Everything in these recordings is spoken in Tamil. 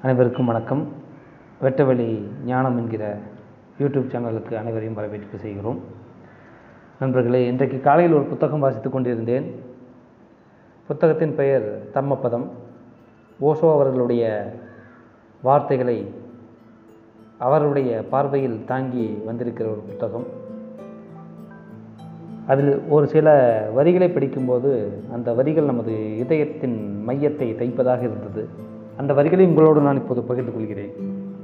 அனைவருக்கும் வணக்கம் வெட்டவெளி ஞானம் என்கிற யூடியூப் சேனலுக்கு அனைவரையும் வரவேற்பு செய்கிறோம் நண்பர்களே இன்றைக்கு காலையில் ஒரு புத்தகம் வாசித்துக் கொண்டிருந்தேன் புத்தகத்தின் பெயர் தம்மப்பதம் ஓஷோ அவர்களுடைய வார்த்தைகளை அவருடைய பார்வையில் தாங்கி வந்திருக்கிற ஒரு புத்தகம் அதில் ஒரு சில வரிகளை படிக்கும்போது அந்த வரிகள் நமது இதயத்தின் மையத்தை தைப்பதாக இருந்தது அந்த வரிகளை உங்களோடு நான் இப்போது பகிர்ந்து கொள்கிறேன்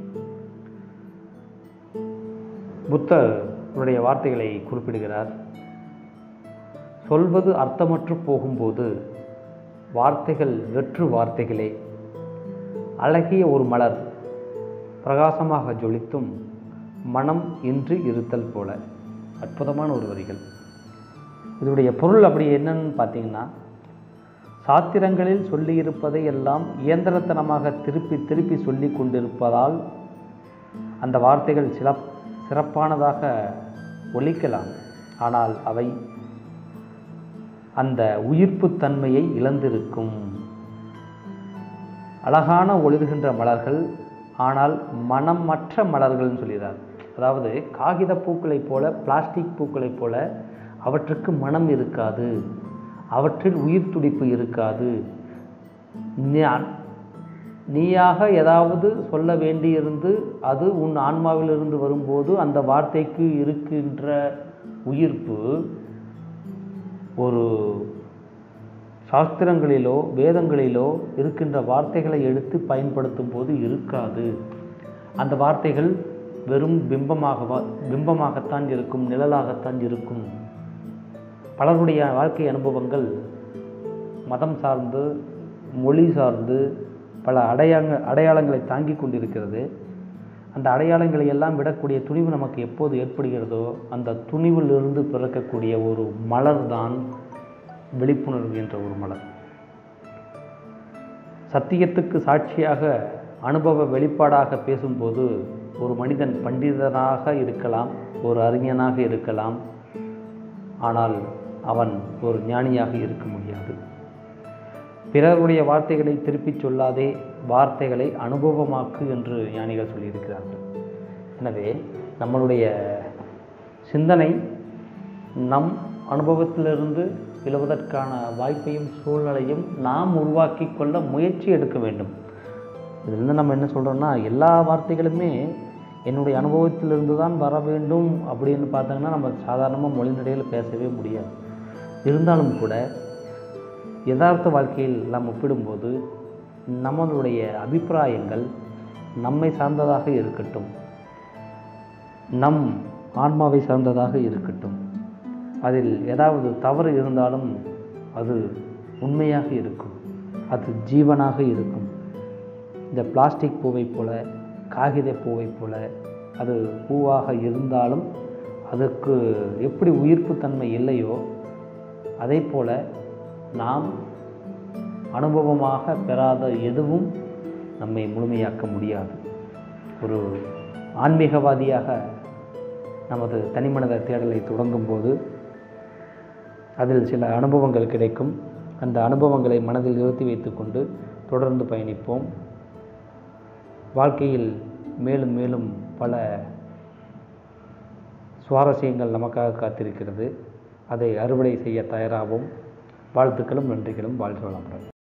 புத்தர் அவருடைய வார்த்தைகளை குறிப்பிடுகிறார் சொல்வது அர்த்தமற்று போகும்போது வார்த்தைகள் வெற்று வார்த்தைகளே அழகிய ஒரு மலர் பிரகாசமாக ஜொலித்தும் மனம் இன்றி இருத்தல் போல அற்புதமான ஒரு வரிகள் இதனுடைய பொருள் அப்படி என்னன்னு பார்த்தீங்கன்னா சாத்திரங்களில் சொல்லியிருப்பதை எல்லாம் இயந்திரத்தனமாக திருப்பி திருப்பி சொல்லி கொண்டிருப்பதால் அந்த வார்த்தைகள் சில சிறப்பானதாக ஒலிக்கலாம் ஆனால் அவை அந்த உயிர்ப்புத் தன்மையை இழந்திருக்கும் அழகான ஒளிர்கின்ற மலர்கள் ஆனால் மனமற்ற மலர்கள்னு சொல்கிறார் அதாவது காகித பூக்களைப் போல பிளாஸ்டிக் பூக்களைப் போல அவற்றுக்கு மனம் இருக்காது அவற்றில் உயிர் துடிப்பு இருக்காது ஞா- நீயாக ஏதாவது சொல்ல வேண்டியிருந்து அது உன் ஆன்மாவிலிருந்து வரும்போது அந்த வார்த்தைக்கு இருக்கின்ற உயிர்ப்பு ஒரு சாஸ்திரங்களிலோ வேதங்களிலோ இருக்கின்ற வார்த்தைகளை எடுத்து பயன்படுத்தும் போது இருக்காது அந்த வார்த்தைகள் வெறும் பிம்பமாக பிம்பமாகத்தான் இருக்கும் நிழலாகத்தான் இருக்கும் பலருடைய வாழ்க்கை அனுபவங்கள் மதம் சார்ந்து மொழி சார்ந்து பல அடையாள அடையாளங்களை தாங்கி கொண்டிருக்கிறது அந்த அடையாளங்களை எல்லாம் விடக்கூடிய துணிவு நமக்கு எப்போது ஏற்படுகிறதோ அந்த துணிவிலிருந்து பிறக்கக்கூடிய ஒரு மலர் தான் விழிப்புணர்வு என்ற ஒரு மலர் சத்தியத்துக்கு சாட்சியாக அனுபவ வெளிப்பாடாக பேசும்போது ஒரு மனிதன் பண்டிதனாக இருக்கலாம் ஒரு அறிஞனாக இருக்கலாம் ஆனால் அவன் ஒரு ஞானியாக இருக்க முடியாது பிறருடைய வார்த்தைகளை திருப்பிச் சொல்லாதே வார்த்தைகளை அனுபவமாக்கு என்று ஞானிகள் சொல்லியிருக்கிறார்கள் எனவே நம்மளுடைய சிந்தனை நம் அனுபவத்திலிருந்து விழுவதற்கான வாய்ப்பையும் சூழ்நிலையும் நாம் உருவாக்கி கொள்ள முயற்சி எடுக்க வேண்டும் இதிலிருந்து நம்ம என்ன சொல்கிறோம்னா எல்லா வார்த்தைகளுமே என்னுடைய அனுபவத்திலிருந்து தான் வர வேண்டும் அப்படின்னு பார்த்தாங்கன்னா நம்ம சாதாரணமாக மொழிநடையில் பேசவே முடியாது இருந்தாலும் கூட யதார்த்த வாழ்க்கையில் நாம் ஒப்பிடும்போது நம்மளுடைய அபிப்பிராயங்கள் நம்மை சார்ந்ததாக இருக்கட்டும் நம் ஆன்மாவை சார்ந்ததாக இருக்கட்டும் அதில் ஏதாவது தவறு இருந்தாலும் அது உண்மையாக இருக்கும் அது ஜீவனாக இருக்கும் இந்த பிளாஸ்டிக் பூவைப் போல காகித பூவைப் போல அது பூவாக இருந்தாலும் அதற்கு எப்படி உயிர்ப்புத்தன்மை இல்லையோ அதே போல நாம் அனுபவமாக பெறாத எதுவும் நம்மை முழுமையாக்க முடியாது ஒரு ஆன்மீகவாதியாக நமது தனிமனித தேடலை தொடங்கும்போது அதில் சில அனுபவங்கள் கிடைக்கும் அந்த அனுபவங்களை மனதில் நிறுத்தி வைத்துக்கொண்டு தொடர்ந்து பயணிப்போம் வாழ்க்கையில் மேலும் மேலும் பல சுவாரஸ்யங்கள் நமக்காக காத்திருக்கிறது அதை அறுவடை செய்ய தயாராகவும் வாழ்த்துக்களும் நன்றிகளும் வாழ்க வளமுடன்